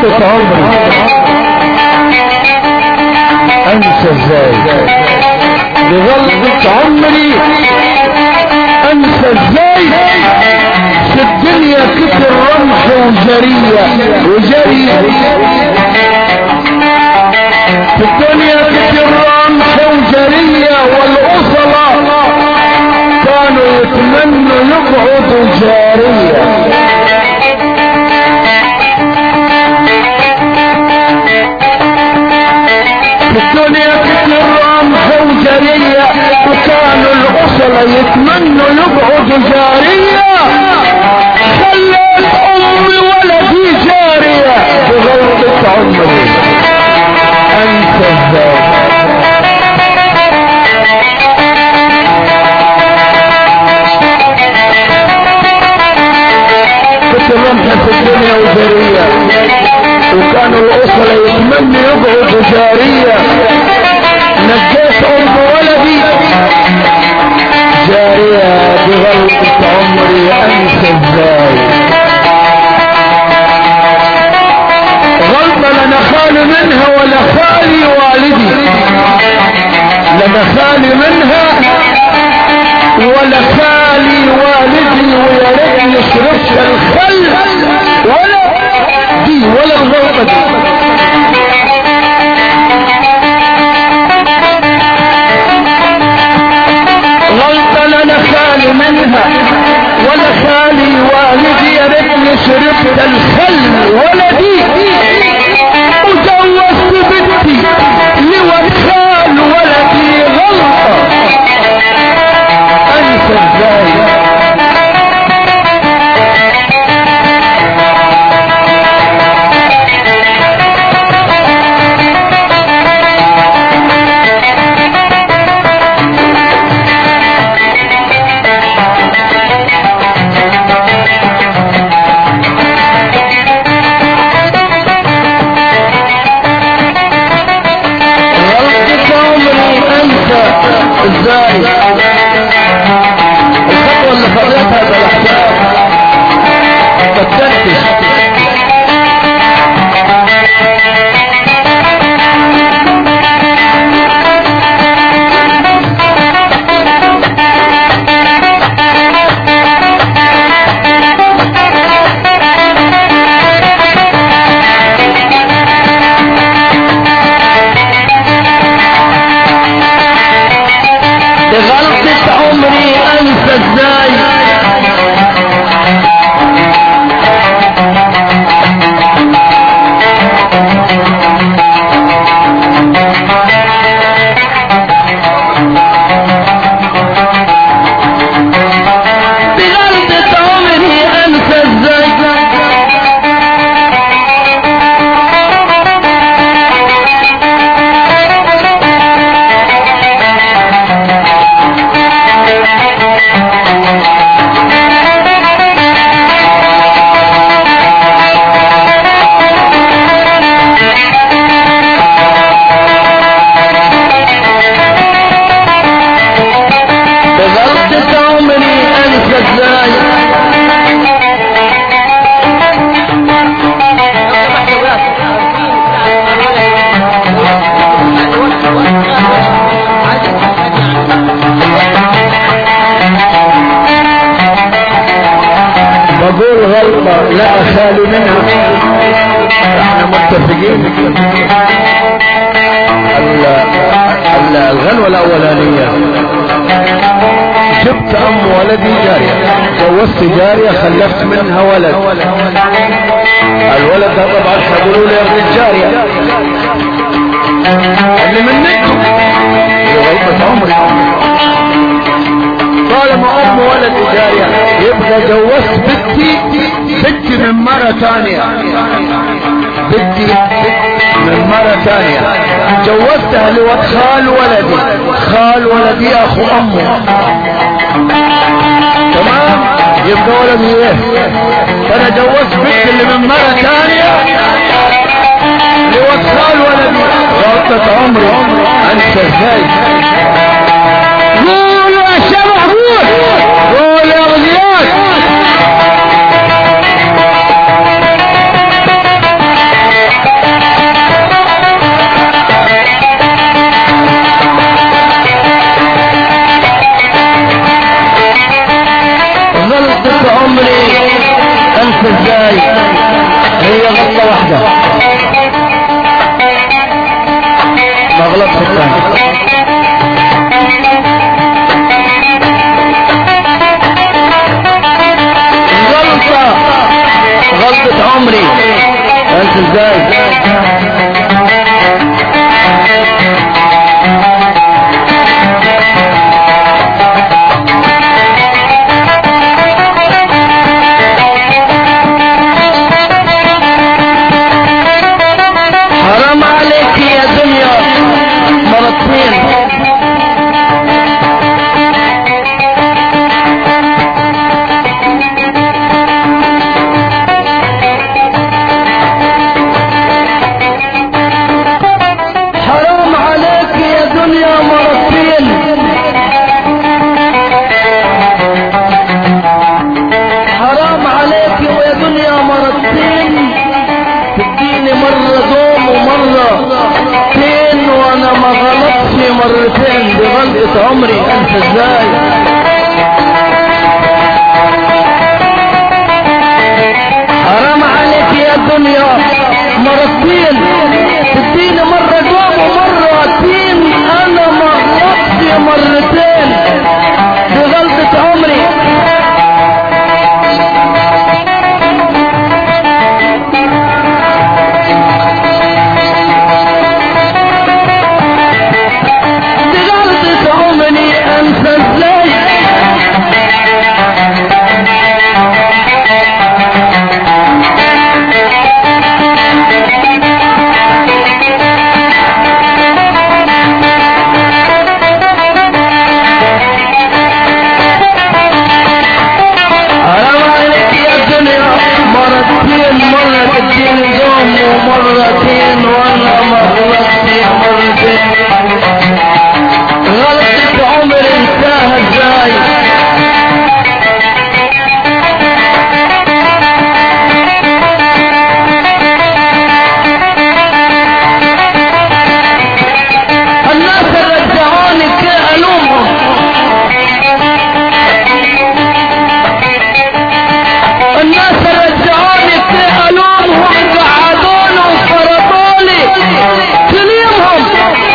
غلطة عمري انسى ازاي دي غلطة عمري انسى ازاي في الدنيا كتر رمح وجرية وجرية في الدنيا كتر رمح وجرية والأصلة كانوا يتمنوا يقعدوا جارية في الدنيا كتر رمح وجرية وكانوا الأصلة يتمنوا يقعدوا جارية خليت أمي ولدي جارية بغلطة عمري أنت ازاي كنت رمحة في الدنيا وجارية وكانوا الأسرة يتمنوا يقعدوا جارية نجيت أم ولدي جارية بغلطة عمري أنسى ازاي غلطة لنا خالي منها ولا خالي والدي لنا خالي منها ولا خالي والدي ويا ريتني شربت الخل ولا دي ولا الغلطة دي غلطة لنا خالي منها ولا خالي والدي يا ريتني شربت الخل ولا دي وجوزت بنتي لواد خال ولدي غلطة انسى ازاي غلطة عمري انسى ازاي الخطوة اللي خطيتها بالاحساس بدلتش غلطة عمري انسى ازاي بغلطة عمري انسى ازاي بغلطة عمري انسى ازاي بقول غلطة لا خالي منها احنا متفقين ال- ال- الغنوة الاولانية جبت ام ولدي جارية جوزت جارية خلفت منها ولد الولد ده طبعا حيقولوا لي يا ابن الجارية اللي منكم هي غلطة عمري طالما ام ولد جارية يبقى جوزت بنتي بنتي من مرة ثانية بنتي من مرة ثانية جوزتها لواد خال ولدي خال ولدي اخو امه تمام يبقى ولدي ايه فانا جوزت بنتي اللي من مرة ثانية لواد خال ولدي غلطة عمري انسى ازاي قولوا يا شبح قول قول يا غزيات عرفت ازاي هي غلطة واحدة ما غلطت الثاني غلطة غلطة عمري انت ازاي حرام عليك يا دنيا مرتين حرام عليك يا دنيا مرتين حرام عليك يا دنيا مرتين تديني مرة دوم ومرة تين وانا ما غلطش مرتين دي غلطة عمري انت ازاي حرام عليك يا دنيا مرتين تديني مرة دوم ومرة تين انا ما غلطش مرتين دي غلطة عمري دي غلطة عمري انت ازاي حرام عليك يا دنيا مرتين مرة تديني يوم ومرتين وانا ما غلطتي مرتين غلطة عمر انتهى ازاي الناس رجعوني كألومهم الناس رجعوني كألومهم قعدوني وفرضوني كليمهم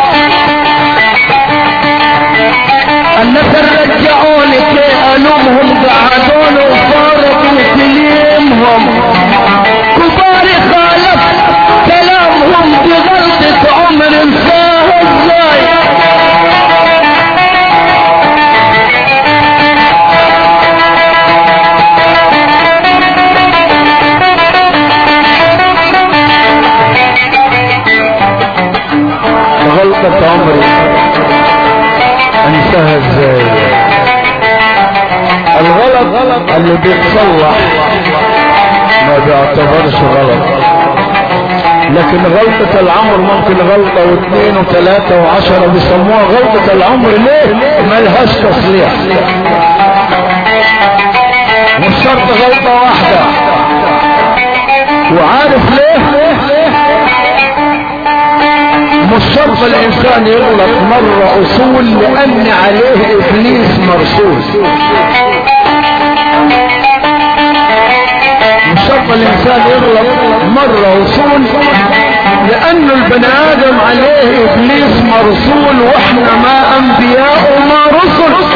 الناس رجعوني كألومهم قعدوني وفرضوا كليمهم كباري خالف كلامهم بغلطة عمر انساها ازاي غلطة عمري انساها ازاي الغلط اللي بيتصلح ما بيعتبرش غلط لكن غلطة العمر ممكن غلطة واثنين وثلاثة وعشرة بيسموها غلطة العمر ليه ملهاش تصليح مش شرط غلطة واحدة وعارف ليه مش شرط الانسان يغلط مرة اصول لان عليه ابليس مرسول مش شرط الانسان يغلط مرة اصول لان البني ادم عليه ابليس مرسول واحنا ما انبياء وما رسل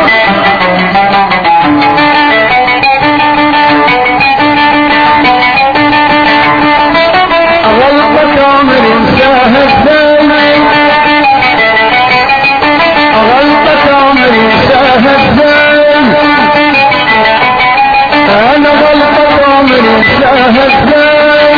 غلطة عمر انساها ازاي غلطة عمر انساها ازاي انا غلطة عمر انساها ازاي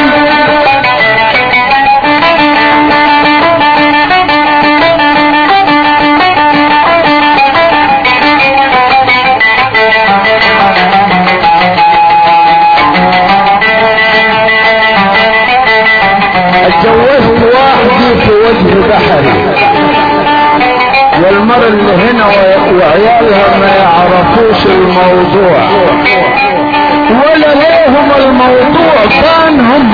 اتجوزت واحدة في وجه بحري والمرة اللي هنا و- وعيالها ما يعرفوش الموضوع ولا ليهم الموضوع كان هم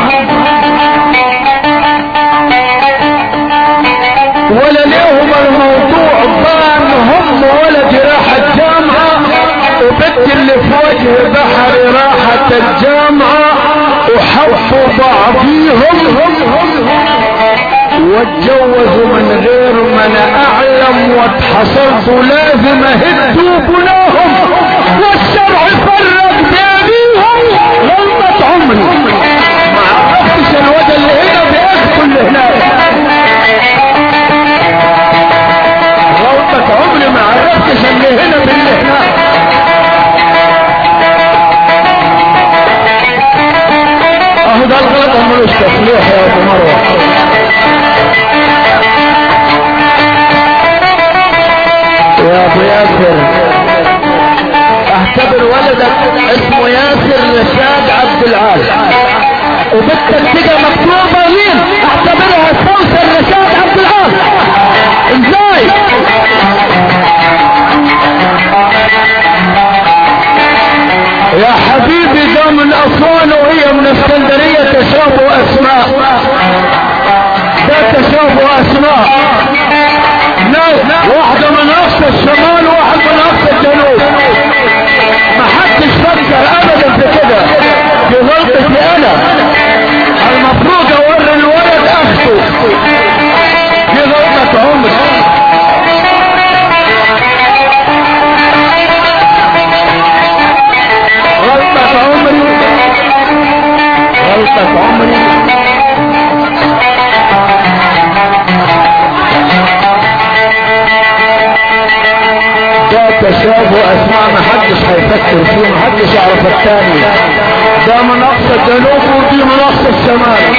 ولا ليهم الموضوع كان هم ولا راحت جامعة وبنت اللي في وجه بحري راحت الجامعة وحبوا بعضيهم واتجوزوا من غير ما انا اعلم واتحصلت لازم اهدوا بناهم والشرع فرق بينهم غلطة عمري ما عرفتش الواد اللي هنا بياخد اللي هناك غلطة عمري ما عرفتش اللي هنا باللي هناك اهو ده الغلط ملوش تصليح يا ابو مروه يا ابو ياسر اعتبر ولدك اسمه ياسر رشاد عبد العال وبنتك تلقى مكتوبه مين اعتبرها سوسن رشاد عبد العال ازاي يا حبيبي ده من اسوان وهي من اسكندريه تشربوا اسماء ده تشربوا اسماء ناس واحدة من اقصى الشمال وواحد من اقصى الجنوب ما حدش فكر ابدا في كده في غلطتي انا المفروض اوري الولد اخته دي غلطة عمري غلطة عمري غلطة عمري تشابه اسماء ما حدش هيفكر فيه ما حدش يعرف الثاني ده من اقصى الجنوب ودي من اقصى الشمال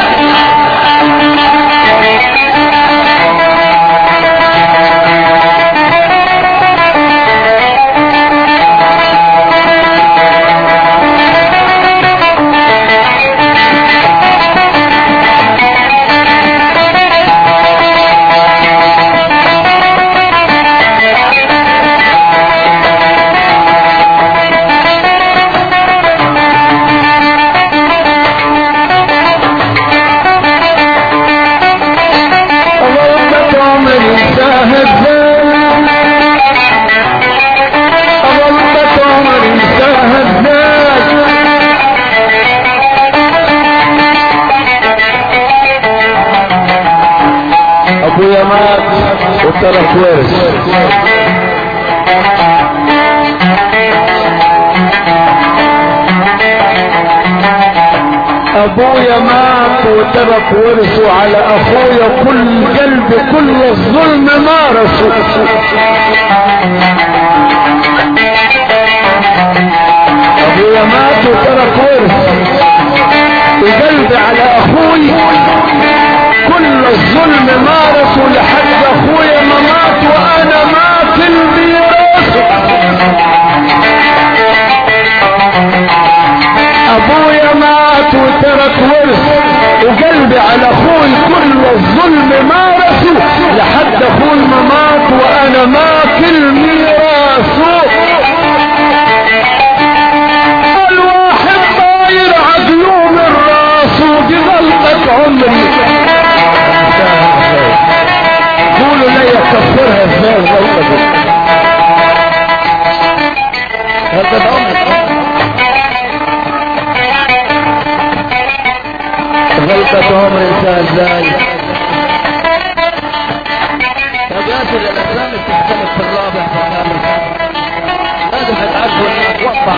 غلطة عمري ساهد غلطة عمري ساهد ابويا مات وترك ورث ابويا مات وترك ورثه على اخويا كل قلب كل الظلم مارسه ابويا مات وترك ورث وقلبي على اخوي كل الظلم مارسه لحد اخويا ما مات وانا مات الميراث ابويا مات وترك ورث وقلبي على اخوي كل الظلم مارسه لحد اخوي ما مات وانا ماكل ميراثه الواحد طاير عقله من راسه دي غلطة عمري قولوا لي كفرها ازاي الغلطة دي غلطة عمري غلطة عمر انسان ازاي طب ياسر الاسلام تختلف في الرابع في الخامس لازم هتعرفوا انك وقع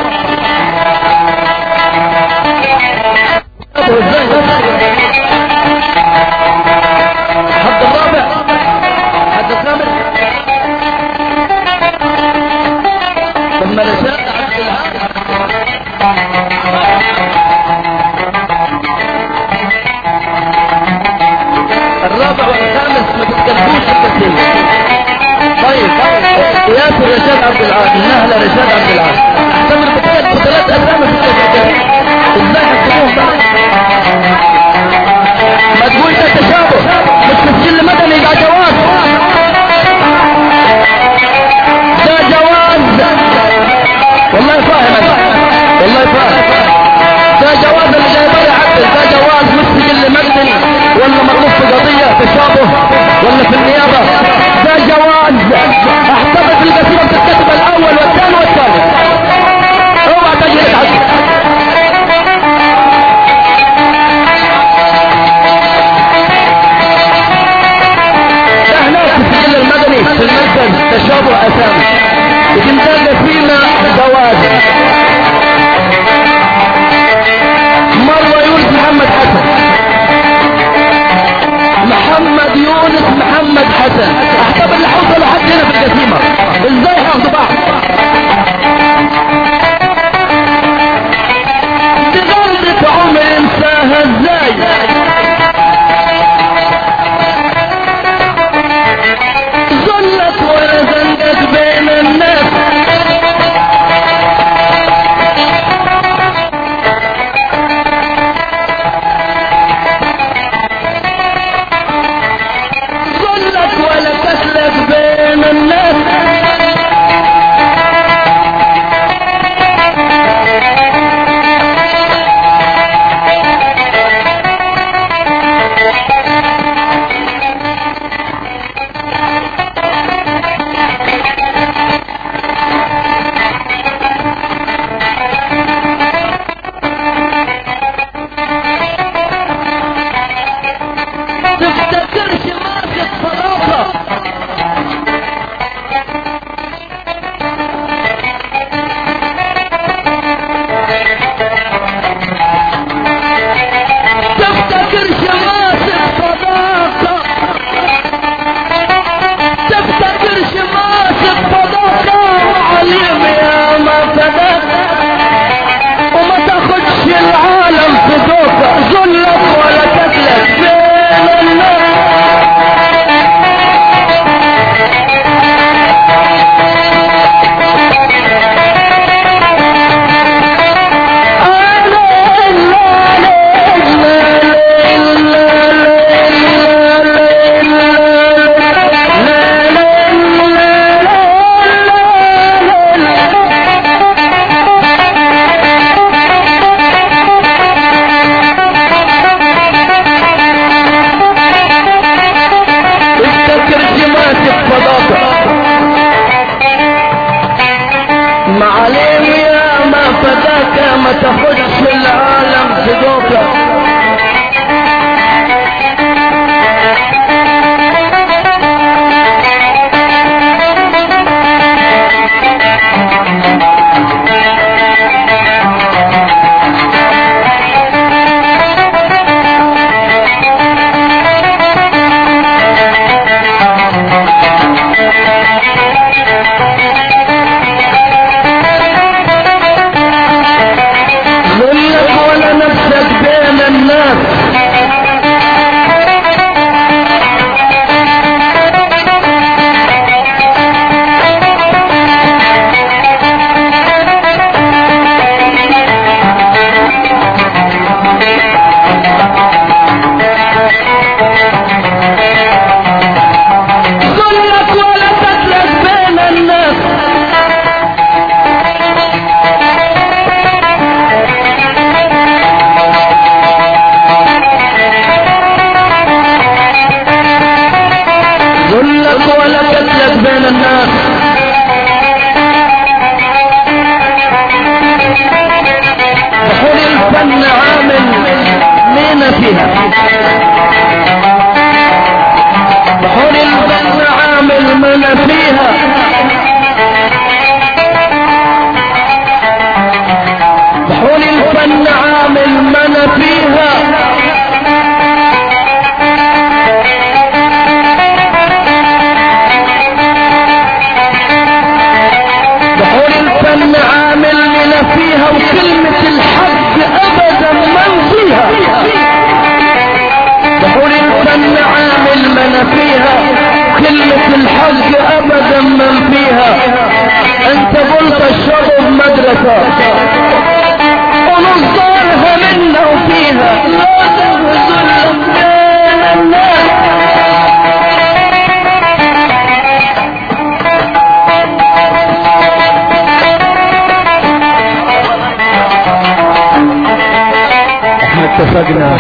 حد الرابع حد الخامس ثم رسالة عبد العال الرابع والخامس ما تتكلموش التسليم طيب ياسر رشاد عبد العال النهله رشاد عبد العال احتمل بتكلم حسن احتمل اللي حوصلوا حد هنا في الجسيمة ازاي هياخدوا بعض بغلطة عمر انساها ازاي ظلت ولا زندت بين الناس ظلت ولا كسلت بين الناس تفتكرش ماسك صداقة تفتكرش ماسك صداقة تفتكرش ماسك صداقة وعليم يا ما فداك وما تاخدش العالم في دوكة ذلك ولا تكلك بين الناس افتكر جماسك فضاك معلم يا ما فداك ما تاخدش العالم في دوكا ظلك ولا نفسك بين الناس ظلك ولا تسلك بين الناس ذلك ولا كتلك بين الناس بحول الفن عامل مين فيها بحول الفن عامل من فيها بحول الفن عامل من فيها بحول الفن عامل من فيها وكلمة الحق ابدا من فيها بحول الفن عامل من فيها كلمة الحق ابدا من فيها انت قلت الشرب مدرسة ونصدرها منا وفيها لازم ظلم بين الناس احنا اتفقنا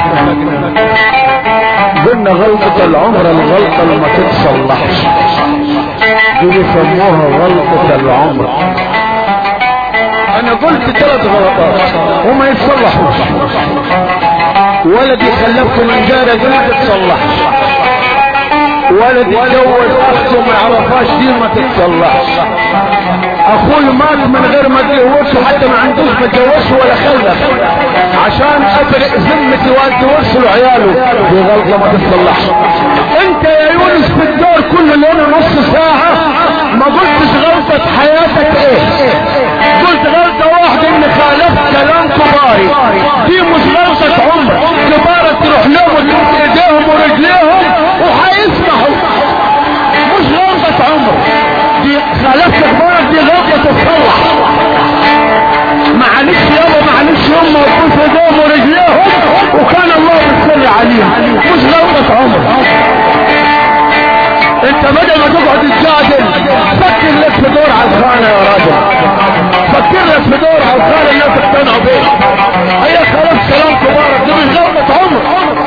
قلنا غلطة العمر الغلطة اللي ما تتصلحش دي يسموها غلطة العمر انا قلت ثلاث غلطات وما يتصلحوش ولدي خلفته من جارة ما تتصلحش ولد يتجوز اخته ما يعرفهاش دي ما تتصلحش اخوي مات من غير ما اتجوزه حتى ما عندوش ما اتجوزش ولا خلف عشان في ذمة والدي وارسل عياله دي غلطة ما تتصلحش انت يا يونس في الدور كل ليلة نص ساعة ما قلتش غلطة حياتك ايه قلت غلطة واحدة ان خالفت كلام كباري دي مش غلطة عمر كبارة تروح لهم وتمسك ايديهم ورجليهم وهيسمحوا مش غلطة عمر دي خالفت كبارك دي غلطة تتصلح معلش يابا معلش هم وقفوا في ايديهم ورجليهم وكان الله بالسر عليهم مش غلطة عمر انت بدل ما تقعد تجادل فكر لك في دور على الخانة يا راجل فكر لك في دور على الخانة الناس اقتنعوا بيه هي خلاص كلام كبارك دي مش غلطة عمر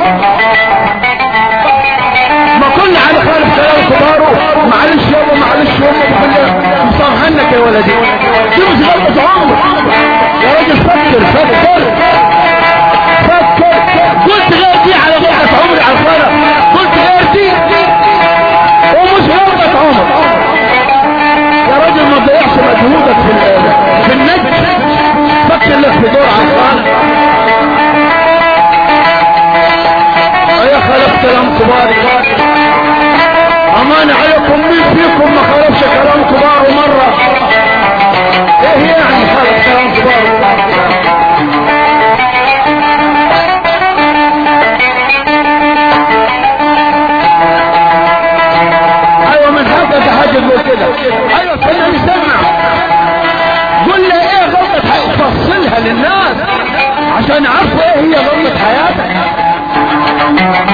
ما كنا على خالف كلام كباره معلش يابا معلش يابا بالله مسامحنك يا ولدي دي مش غلطة عمر يا راجل فكر فكر فكر قلت غير دي على غلطة عمري على الخانة قلت غير دي ومش غلطة عمر يا راجل ما تضيعش مجهودك في ال- في النجم فكر لك في دور عطلان يا خلف كلام كبار امان عليكم مين فيكم ما خلفش كلام كبار مرة ايه يعني خلف كلام كبار ايوه من حقك حاجه زي كده ايوه خلينا نسمع قول لي ايه غلطة حياتك فصلها للناس عشان يعرفوا ايه هي غلطة حياتك